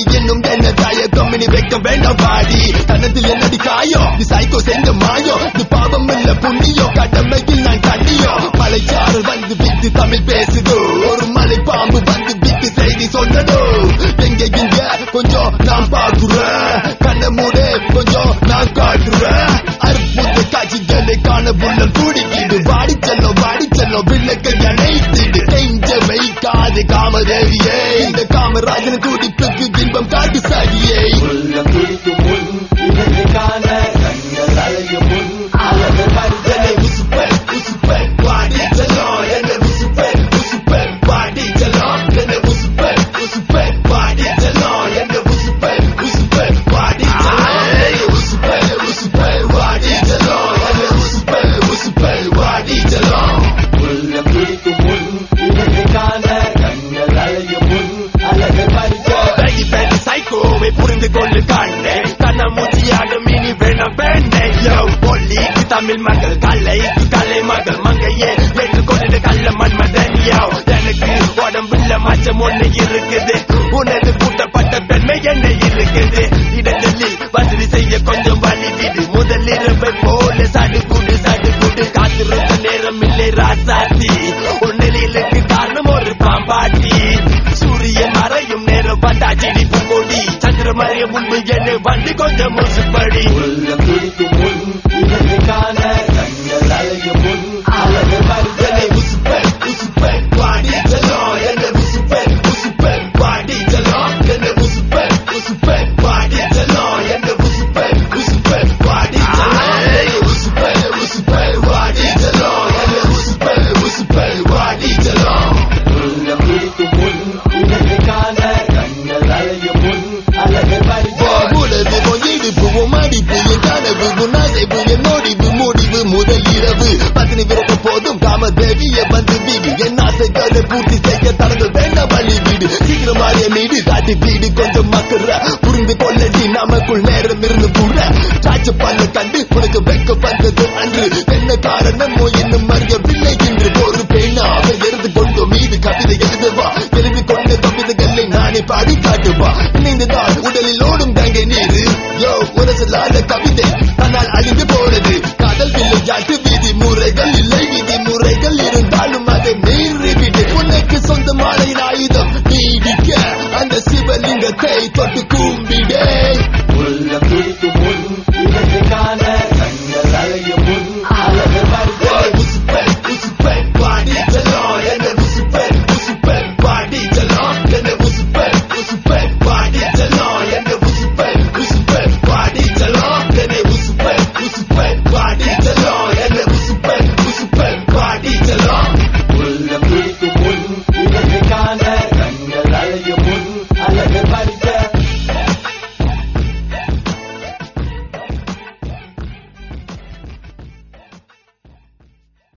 என்னும் என்ன தயக்கம் இனி வெக்கம் வேண்டாம் பாடி கண்ணத்தில் என்னடி காயம் நீ சைக்கோ செஞ்ச மாயம் நீ பாவம் இல்ல புண்ணியம் கடமையில் நான் கண்ணியம் மலைச்சாரல் வந்து விட்டு தமிழ் பேசுதோ ஒரு மலை பாம்பு வந்து விட்டு செய்தி சொன்னதோ எங்க இங்க கொஞ்சம் நான் பாக்குறேன் கண்ண மூடு கொஞ்சம் நான் காட்டுறேன் அற்புத காட்சிகளை காண புள்ளல் துடிக்குது வாடி செல்லும் வாடி செல்லும் வில்லக்க அனைத்திடு நெஞ்ச வைக்காது காமதேவியே இந்த காமராஜன் துடிப்புக்கு இன்பம் காட்டு சாகியே உள்ளம் துடிக்கும் முன் இவனை காண கண்கள் அலையும் முன் அழகு என்னை உசுப்பேன் உசுப்பேன் வாடி செல்லும் என்னை உசுப்பேன் உசுப்பேன் வாடி செல்லும் என்னை உசுப்பேன் உசுப்பேன் வாடி செல்லும் என்னை உசுப்பேன் உசுப்பேன் வாடி செல்லும் உசுப்பேன் உசுப்பேன் வாடி செல்லும் என்னை உசுப்பேன் உசுப்பேன் வாடி செல்லும் உள்ளம் துடிக்கும் முன் இவனை காண கண்கள் அலையும் முன் அழகு பறிக்க பேகி பேகி சைக்கோவை புரிந்து கொள்ளு கண்ணே தன்னை மூச்சியாடும் இனி வேணாம் பெண்ணே யோ ஒல்லிக்கு தமிழ் மகள் கலைக்கு கலை மகள் மங்கையே ஏற்றுக்கொண்டு கள்ள மன்மதன் யோ எனக்கு உடம்புல மச்சம் ஒண்ணு இருக்குது உனது கூட்டப்பட்ட பெண்மை என்ன இருக்குது இடங்களில் வசதி செய்ய கொஞ்சம் வழி விடு முதல் இரவை போல சடு குடு சடு குடு காத்திருந்த நேரம் இல்லை ராசாத்தி உன்னிலுக்கு காரணம் ஒரு பாம்பாட்டி சூரியன் மறையும் நேரம் வந்தா செடிப்பு கொடி சந்திரன் மறைய முன்பு என்ன வண்டி கொஞ்சம் முசுப்படி உள்ளம் துடிக்கும் முன் இவனை காண கண்கள் அலையும் முன் அழகு பறிக்க என்னை உசுப்பேன் உசுப்பேன் வாடி செல்லும் என்னை உசுப்பேன் உசுப்பேன் வாடி செல்லும் என்னை உசுப்பேன் உசுப்பேன் வாடி செல்லும் என்னை உசுப்பேன் உசுப்பேன் வாடி செல்லும் உசுப்பேன் உசுப்பேன் வாடி செல்லும் என்னை உசுப்பேன் உசுப்பேன் வாடி செல்லும் உள்ளம் துடிக்கும் முன் இவனை காண கண்கள் அலையும் முன் அழகு பறிக்க உலகு இடுப்பு உன் மடிப்பு என் கனவு உன் அசைவு என் நொடிவு முடிவு முதல் இரவு பத்தினி விரட்ட போதும் காமதேவிய வந்து வீடு என் ஆசைகளை பூர்த்தி செய்ய தரங்கள் வேண்டாம் வழி வீடு சீக்கிரம் மாறிய மீடு காட்டி வீடு கொஞ்சம் மக்கற புரிந்து கொள்ளடி நமக்குள் நேரம் இருந்து கூட காய்ச்ச பல்ல கண்டு உனக்கு வைக்க வந்தது அன்று என்ன காரணமோ இன்னும் அறியவில்லை என்று ஒரு பேனாக எரிந்து கொண்டு மீது கவிதை எழுதுவா எழுதி கொண்டு கவிதைகளை நானே பாடி காட்டுவா இணைந்துதான் உடலில் ஓடும் தங்கை நீரு யோ ஒரு சொல்லாத கவிதை ஆனால் அழிந்து போனது காதல் விளையாட்டு விதி முறைகள் இல்லை விதி முறைகள் இருந்தாலும் அதை மீறிவிடு உனக்கு சொந்தமான ஆயுதம் நீடிக்க அந்த சிவலிங்கத்தை தொட்டு கூம்பி